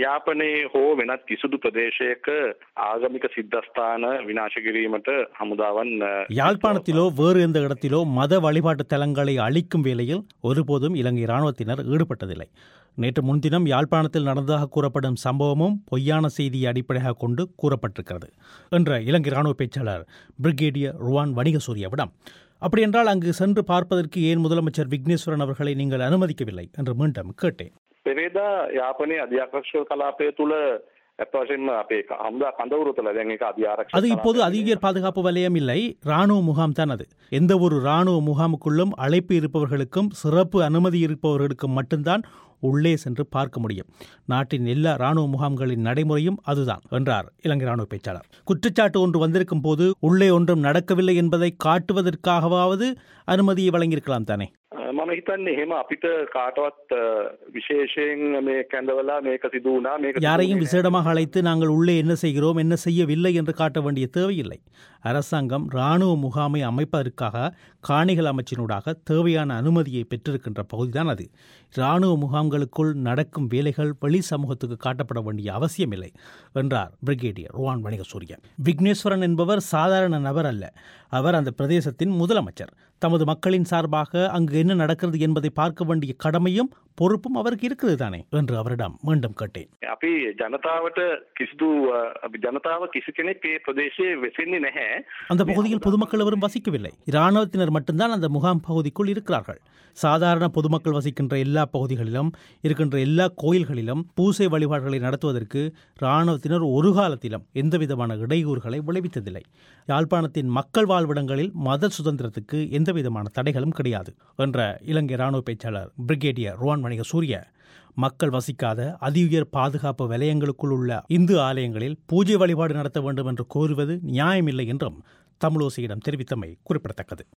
යාපනයේ හෝ වෙනත් කිසිදු ප්‍රදේශයක ආගමික සිද්ධස්ථාන විනාශ කිරීමට හමුදාවන් අ, யாழ்ப்பாணத்திலோ வேறு எந்த இடத்திலோ மத வழிபாட்டு தலங்களை அழிக்கும் வேளையில் ஒருபோதும் இலங்கை இராணுவத்தினர் ஈடுபட்டதில்லை நேற்று முன்தினம் யாழ்ப்பாணத்தில் நடந்ததாக கூறப்படும் சம்பவமும் பொய்யான செய்தியை அடிப்படையாக கொண்டு கூறப்பட்டிருக்கிறது என்ற இலங்கை இராணுவ பேச்சாளர் பிரிகேடியர் ருவான் வணிகசூரியவிடம் அப்படியென்றால் அங்கு சென்று பார்ப்பதற்கு ஏன் முதலமைச்சர் விக்னேஸ்வரன் அவர்களை நீங்கள் அனுமதிக்கவில்லை என்று மீண்டும் கேட்டேன் පෙරේදා යාපනයේ අධ්‍යාපක්ෂ කලාපය තුළ ඇත්ත වශයෙන්ම අපේ හමුදා කඳවුරු තුළ දැන් ඒක අධ්‍යාරක්ෂ அது இப்போது அதிவியர் பாதுகாப்பு வலயம் இல்லை இராணுவ முகாம் தான் அது எந்த ஒரு இராணுவ முகாமுக்குள்ளும் அழைப்பு இருப்பவர்களுக்கும் சிறப்பு அனுமதி இருப்பவர்களுக்கும் மட்டும்தான் உள்ளே சென்று பார்க்க முடியும் நாட்டின் எல்லா இராணுவ முகாம்களின் நடைமுறையும் அதுதான் என்றார் இலங்கை ராணுவ பேச்சாளர் குற்றச்சாட்டு ஒன்று வந்திருக்கும் போது உள்ளே ஒன்றும் நடக்கவில்லை என்பதை காட்டுவதற்காகவாவது அனுமதியை வழங்கியிருக்கலாம் தானே මම හිතන්නේ එහෙම අපිට කාටවත් අ, විශේෂයෙන් මේ කැඳවලා මේක සිදු වුණා මේක සිදු யாரையும் වුණේ விசேடமாக அழைத்து நாங்கள் உள்ளே என்ன செய்கிறோம் என்ன செய்யவில்லை என்று காட்ட வேண்டிய தேவையில்லை அரசாங்கம் இராணுவ முகாமை அமைப்பதற்காக காணிகள் அமைச்சினூடாக தேவையான அனுமதியை பெற்றிருக்கின்ற பகுதிதான் அது இராணுவ முகாம்களுக்குள் நடக்கும் வேலைகள் வெளி சமூகத்துக்கு காட்டப்பட வேண்டிய அவசியமில்லை என்றார் பிரிகேடியர் ருவான் வணிகசூரியன் விக்னேஸ்வரன் என்பவர் சாதாரண நபர் அல்ல அவர் அந்த பிரதேசத்தின் முதலமைச்சர் தமது மக்களின் சார்பாக அங்கு என்ன நடக்கிறது என்பதை பார்க்க வேண்டிய கடமையும் பொறுப்பும் அவருக்கு இருக்கிறது தானே என்று அவரிடம் மீண்டும் கேட்டேன் අපි ජනතාවට කිසිදු අ, අපි ජනතාව කිසි කෙනෙක් ඒ ප්‍රදේශයේ වෙසෙන්නේ නැහැ அந்த பகுதியில் பொதுமக்கள் எவரும் வசிக்கவில்லை இராணுவத்தினர் மட்டும்தான் அந்த முகாம் பகுதிக்குள் இருக்கிறார்கள் சாதாரண பொதுமக்கள் வசிக்கின்ற எல்லா பகுதிகளிலும் இருக்கின்ற எல்லா கோயில்களிலும் பூசை வழிபாடுகளை நடத்துவதற்கு இராணுவத்தினர் ஒரு காலத்திலும் எந்தவிதமான இடையூறுகளை விளைவித்ததில்லை யாழ்ப்பாணத்தின் மக்கள் வாழ்விடங்களில் மத சுதந்திரத்துக்கு எந்தவிதமான தடைகளும் கிடையாது என்ற இலங்கை இராணுவ பேச்சாளர் பிரிகேடியர் ருவான் வணிக சூரிய மக்கள் வசிக்காத அதிஉயர் பாதுகாப்பு வலயங்களுக்குள் உள்ள இந்து ஆலயங்களில் பூஜை வழிபாடு நடத்த வேண்டும் என்று கோருவது நியாயமில்லை என்றும் தமிழோசையிடம் தெரிவித்தமை குறிப்பிடத்தக்கது